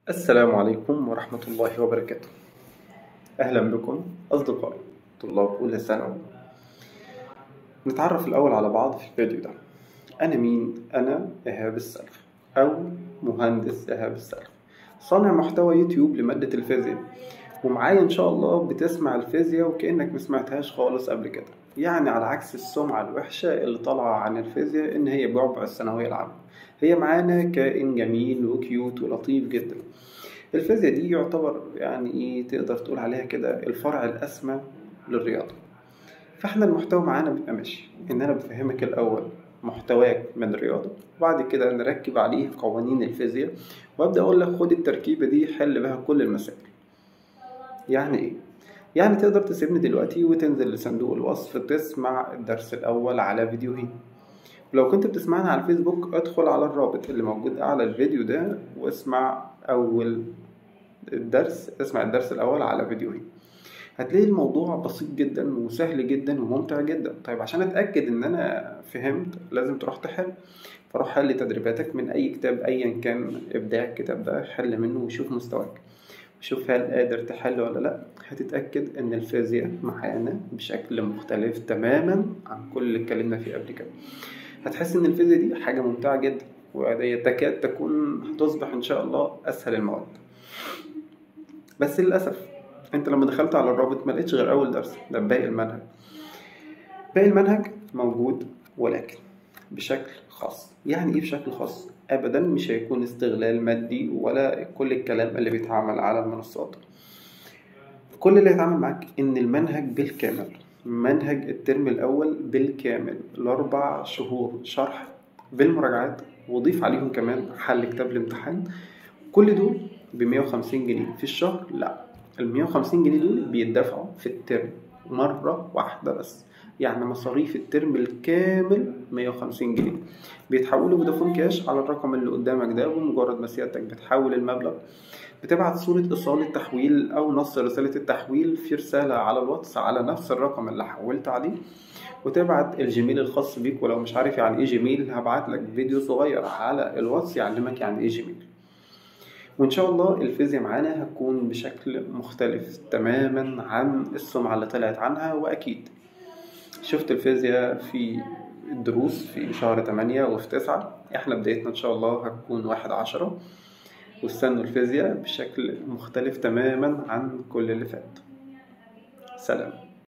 السلام عليكم ورحمة الله وبركاته أهلا بكم أصدقائي طلاب أولى ثانوي نتعرف الأول على بعض في الفيديو ده أنا مين؟ أنا إيهاب السلف أو مهندس إيهاب السلف صانع محتوى يوتيوب لمادة الفيزياء ومعايا إن شاء الله بتسمع الفيزياء وكأنك مسمعتهاش خالص قبل كده يعني على عكس السمعة الوحشة اللي طالعة عن الفيزياء إن هي بعبع الثانوية العامة هي معانا كائن جميل وكيوت ولطيف جدا الفيزياء دي يعتبر يعني ايه تقدر تقول عليها كده الفرع الأسمى للرياضة فاحنا المحتوى معانا بيبقى ماشي ان انا بفهمك الاول محتواك من الرياضة وبعد كده نركب عليه قوانين الفيزياء وابدا اقول لك خد التركيبة دي حل بها كل المسائل يعني ايه يعني تقدر تسيبني دلوقتي وتنزل لصندوق الوصف تسمع الدرس الاول على فيديوهين ولو كنت بتسمعنا على الفيسبوك ادخل على الرابط اللي موجود اعلى الفيديو ده واسمع اول الدرس اسمع الدرس الاول على فيديوهين هتلاقي الموضوع بسيط جدا وسهل جدا وممتع جدا طيب عشان اتاكد ان انا فهمت لازم تروح تحل فروح حل تدريباتك من اي كتاب ايا كان ابداع الكتاب ده حل منه وشوف مستواك شوف هل قادر تحل ولا لا هتتأكد ان الفيزياء معانا بشكل مختلف تماما عن كل اللي اتكلمنا فيه قبل كده هتحس ان الفيزياء دي حاجة ممتعة جدا وهي تكاد تكون هتصبح ان شاء الله اسهل المواد بس للأسف انت لما دخلت على الرابط ما لقيتش غير اول درس ده باقي المنهج باقي المنهج موجود ولكن بشكل خاص يعني ايه بشكل خاص ابدا مش هيكون استغلال مادي ولا كل الكلام اللي بيتعمل على المنصات كل اللي هيتعمل معاك ان المنهج بالكامل منهج الترم الاول بالكامل الاربع شهور شرح بالمراجعات وضيف عليهم كمان حل كتاب الامتحان كل دول ب 150 جنيه في الشهر لا ال 150 جنيه دول بيدفعوا في الترم مرة واحدة بس يعني مصاريف الترم الكامل 150 جنيه بيتحولوا فودافون كاش على الرقم اللي قدامك ده ومجرد ما سيادتك بتحول المبلغ بتبعت صورة إيصال التحويل أو نص رسالة التحويل في رسالة على الواتس على نفس الرقم اللي حولت عليه وتبعت الجيميل الخاص بيك ولو مش عارف يعني ايه جيميل هبعت لك فيديو صغير على الواتس يعلمك يعني ايه جيميل وان شاء الله الفيزياء معانا هتكون بشكل مختلف تماما عن السمعة اللي طلعت عنها واكيد شفت الفيزياء في الدروس في شهر تمانية وفي تسعة احنا بدايتنا ان شاء الله هتكون واحد عشرة واستنوا الفيزياء بشكل مختلف تماما عن كل اللي فات سلام